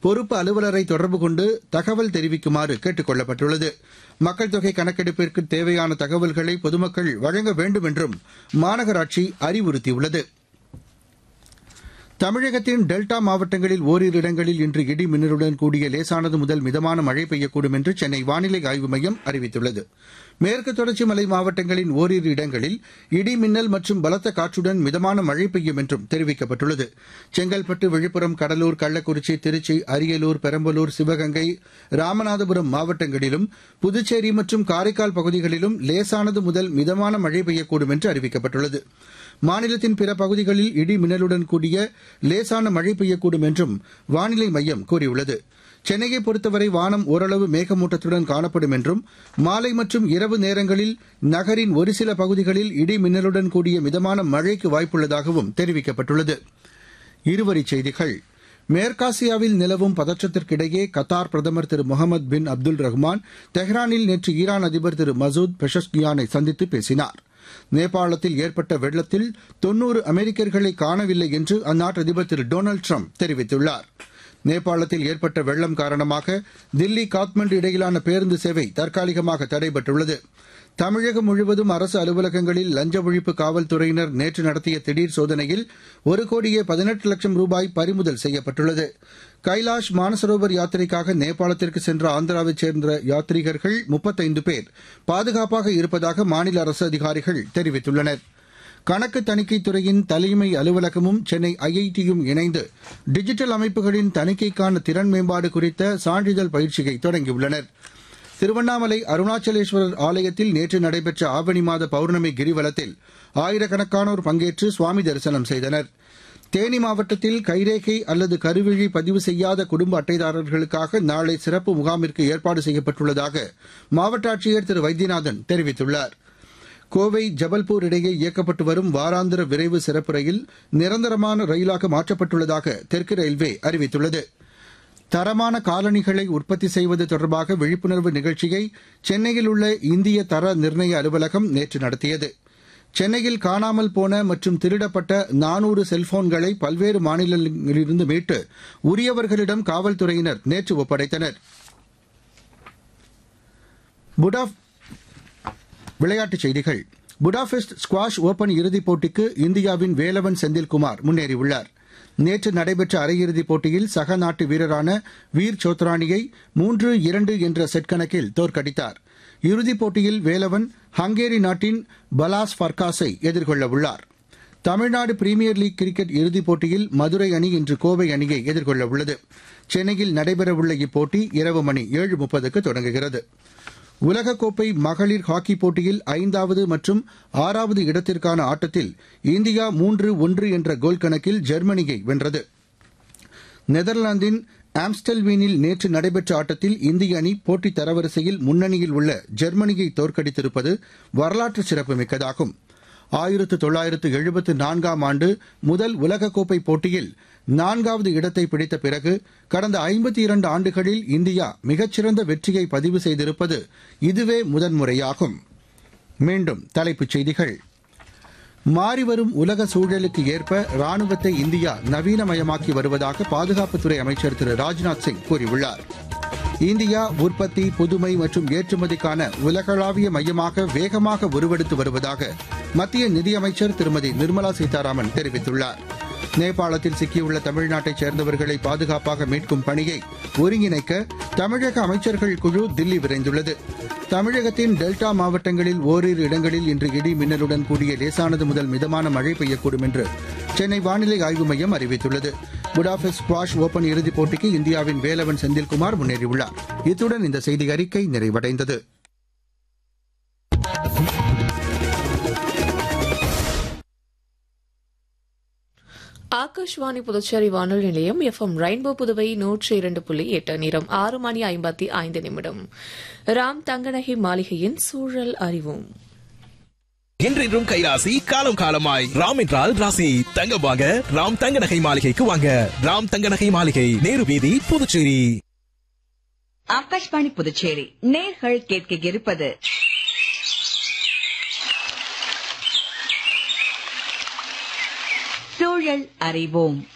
பொறுப்பு அலுவலரை தொடர்பு கொண்டு தகவல் தெரிவிக்குமாறு கேட்டுக் கொள்ளப்பட்டுள்ளது மக்கள் தொகை கணக்கெடுப்பிற்கு தேவையான தகவல்களை பொதுமக்கள் வழங்க வேண்டும் என்றும் மாநகராட்சி அறிவுறுத்தியுள்ளது தமிழகத்தின் டெல்டா மாவட்டங்களில் ஓரிரு இடங்களில் இன்று இடி மின்னலுடன் கூடிய லேசானது முதல் மிதமான மழை பெய்யக்கூடும் என்று சென்னை வானிலை ஆய்வு மையம் அறிவித்துள்ளது மேற்கு தொடர்ச்சி மலை மாவட்டங்களின் ஓரிரு இடங்களில் இடி மின்னல் மற்றும் பலத்த காற்றுடன் மிதமான மழை பெய்யும் என்றும் தெரிவிக்கப்பட்டுள்ளது செங்கல்பட்டு விழுப்புரம் கடலூர் கள்ளக்குறிச்சி திருச்சி அரியலூர் பெரம்பலூர் சிவகங்கை ராமநாதபுரம் மாவட்டங்களிலும் புதுச்சேரி மற்றும் காரைக்கால் பகுதிகளிலும் லேசானது முதல் மிதமான மழை பெய்யக்கூடும் என்று அறிவிக்கப்பட்டுள்ளது மாநிலத்தின் பிற பகுதிகளில் இடி மின்னலுடன் கூடிய லேசான மழை பெய்யக்கூடும் என்றும் வானிலை மையம் கூறியுள்ளது சென்னையை பொறுத்தவரை வானம் ஓரளவு மேகமூட்டத்துடன் காணப்படும் என்றும் மாலை மற்றும் இரவு நேரங்களில் நகரின் ஒரு சில பகுதிகளில் இடி மின்னலுடன் கூடிய மிதமான மழைக்கு வாய்ப்புள்ளதாகவும் தெரிவிக்கப்பட்டுள்ளது இருவரிச் செய்திகள் மேற்காசியாவில் நிலவும் பதற்றத்திற்கிடையே கத்தார் பிரதமர் திரு முகமது பின் அப்துல் ரஹ்மான் தெஹ்ரானில் நேற்று ஈரான் அதிபர் திரு மசூத் பெஷஷ்கியானை சந்தித்து பேசினார் நேபாளத்தில் ஏற்பட்ட வெள்ளத்தில் தொன்னூறு அமெரிக்கர்களை காணவில்லை என்று அந்நாட்டு அதிபர் திரு டொனால்டு ட்ரம்ப் தெரிவித்துள்ளார் நேபாளத்தில் ஏற்பட்ட வெள்ளம் காரணமாக தில்லி காத்மண்டு இடையிலான பேருந்து சேவை தற்காலிகமாக தடைபட்டுள்ளது தமிழகம் முழுவதும் அரசு அலுவலகங்களில் லஞ்ச ஒழிப்பு காவல்துறையினர் நேற்று நடத்திய திடீர் சோதனையில் ஒரு கோடியே பதினெட்டு லட்சம் ரூபாய் பறிமுதல் செய்யப்பட்டுள்ளது கைலாஷ் மானசரோவர் யாத்திரைக்காக நேபாளத்திற்கு சென்ற ஆந்திராவைச் சேர்ந்த யாத்ரீகர்கள் முப்பத்தைந்து பேர் பாதுகாப்பாக இருப்பதாக மாநில அரசு அதிகாரிகள் தெரிவித்துள்ளனா் கணக்கு தணிக்கைத் துறையின் தலைமை அலுவலகமும் சென்னை ஐஐடியும் இணைந்து டிஜிட்டல் அமைப்புகளின் தணிக்கைக்கான திறன் மேம்பாடு குறித்த சான்றிதழ் பயிற்சியை தொடங்கியுள்ளனர் திருவண்ணாமலை அருணாச்சலேஸ்வரர் ஆலயத்தில் நேற்று நடைபெற்ற ஆவணி மாத பௌர்ணமி கிரிவலத்தில் ஆயிரக்கணக்கானோர் பங்கேற்று சுவாமி தரிசனம் செய்தனர் தேனி மாவட்டத்தில் கைரேகை அல்லது கருவிழி பதிவு செய்யாத குடும்ப அட்டைதாரர்களுக்காக நாளை சிறப்பு முகாமிற்கு ஏற்பாடு செய்யப்பட்டுள்ளதாக மாவட்ட ஆட்சியர் திரு வைத்தியநாதன் தெரிவித்துள்ளாா் கோவை ஜபல்பூர் இடையே இயக்கப்பட்டு வரும் வாராந்திர விரைவு சிறப்பு ரயில் நிரந்தரமான ரயிலாக மாற்றப்பட்டுள்ளதாக தெற்கு ரயில்வே அறிவித்துள்ளது தரமான காலணிகளை உற்பத்தி செய்வது தொடர்பாக விழிப்புணர்வு நிகழ்ச்சியை சென்னையில் உள்ள இந்திய தர நிர்ணய அலுவலகம் நேற்று நடத்தியது சென்னையில் காணாமல் போன மற்றும் திருடப்பட்ட நானூறு செல்போன்களை பல்வேறு மாநிலங்களிலிருந்து மீட்டு உரியவர்களிடம் காவல்துறையினர் நேற்று ஒப்படைத்தனர் புடாஃப் விளையாட்டுச் செய்திகள் புடாபெஸ்ட் ஸ்குவாஷ் ஓபன் இறுதிப் போட்டிக்கு இந்தியாவின் வேலவன் செந்தில்குமார் முன்னேறியுள்ளார் நேற்று நடைபெற்ற அரையிறுதிப் போட்டியில் சக நாட்டு வீரரான வீர் சோத்ரானியை மூன்று இரண்டு என்ற செட் கணக்கில் தோற்கடித்தார் இறுதிப் போட்டியில் வேலவன் ஹங்கேரி நாட்டின் பலாஸ் ஃபர்காஸை எதிர்கொள்ள உள்ளார் தமிழ்நாடு பிரீமியர் லீக் கிரிக்கெட் இறுதிப் போட்டியில் மதுரை அணி இன்று கோவை அணியை எதிர்கொள்ள உள்ளது சென்னையில் நடைபெறவுள்ள இப்போட்டி இரவு மணி ஏழு முப்பதுக்கு தொடங்குகிறது உலகக்கோப்பை மகளிர் ஹாக்கி போட்டியில் ஐந்தாவது மற்றும் ஆறாவது இடத்திற்கான ஆட்டத்தில் இந்தியா மூன்று ஒன்று என்ற கோல் கணக்கில் ஜெர்மனியை வென்றது நெதர்லாந்தின் ஆம்ஸ்டல்வீனில் நேற்று நடைபெற்ற ஆட்டத்தில் இந்திய அணி போட்டி தரவரிசையில் முன்னணியில் உள்ள ஜெர்மனியை தோற்கடித்திருப்பது வரலாற்று சிறப்புமிக்கதாகும் ஆயிரத்து தொள்ளாயிரத்து எழுபத்து நான்காம் ஆண்டு முதல் உலகக்கோப்பை போட்டியில் நான்காவது இடத்தை பிடித்த பிறகு கடந்த ஐம்பத்தி இரண்டு ஆண்டுகளில் இந்தியா மிகச்சிறந்த வெற்றியை பதிவு செய்திருப்பது இதுவே முதன்முறையாகும் மீண்டும் தலைப்புச் செய்திகள் மாறிவரும் உலக சூழலுக்கு ஏற்ப ராணுவத்தை இந்தியா நவீனமயமாக்கி வருவதாக பாதுகாப்புத்துறை அமைச்சர் திரு ராஜ்நாத் சிங் கூறியுள்ளார் இந்தியா உற்பத்தி புதுமை மற்றும் ஏற்றுமதிக்கான உலகளாவிய மையமாக வேகமாக உருவெடுத்து வருவதாக மத்திய நிதியமைச்சர் திருமதி நிர்மலா சீதாராமன் தெரிவித்துள்ளார் நேபாளத்தில் சிக்கியுள்ள தமிழ்நாட்டைச் சேர்ந்தவர்களை பாதுகாப்பாக மீட்கும் பணியை ஒருங்கிணைக்க தமிழக அமைச்சர்கள் குழு தில்லி விரைந்துள்ளது தமிழகத்தின் டெல்டா மாவட்டங்களில் ஓரிரு இடங்களில் இன்று இடி மின்னலுடன் கூடிய லேசானது முதல் மிதமான மழை பெய்யக்கூடும் என்று சென்னை வானிலை ஆய்வு மையம் அறிவித்துள்ளது புடாபெஸ்ட் ஸ்குவாஷ் ஓபன் இறுதிப் போட்டிக்கு இந்தியாவின் வேலவன் செந்தில்குமார் முன்னேறியுள்ளார் இத்துடன் இந்த செய்தி அறிக்கை நிறைவடைந்தது ஆகாஷ்வாணி புதுச்சேரி வானொலி நிலையம் எஃப்எம் ரெயின்போ புதுவை நூற்றி இரண்டு புள்ளி எட்டு நேரம் ஆறு மணி ஐம்பத்தி ஐந்து நிமிடம் ராம் தங்கநகை மாளிகையின் சூழல் அறிவோம் என்றென்றும் கைராசி காலம் காலமாய் ராம் என்றால் ராசி தங்கம் வாங்க ராம் தங்க நகை மாளிகைக்கு வாங்க ராம் தங்க நகை மாளிகை நேரு வீதி புதுச்சேரி ஆகாஷ்வாணி புதுச்சேரி நேர்கள் கேட்க இருப்பது சூழல் அறிவோம்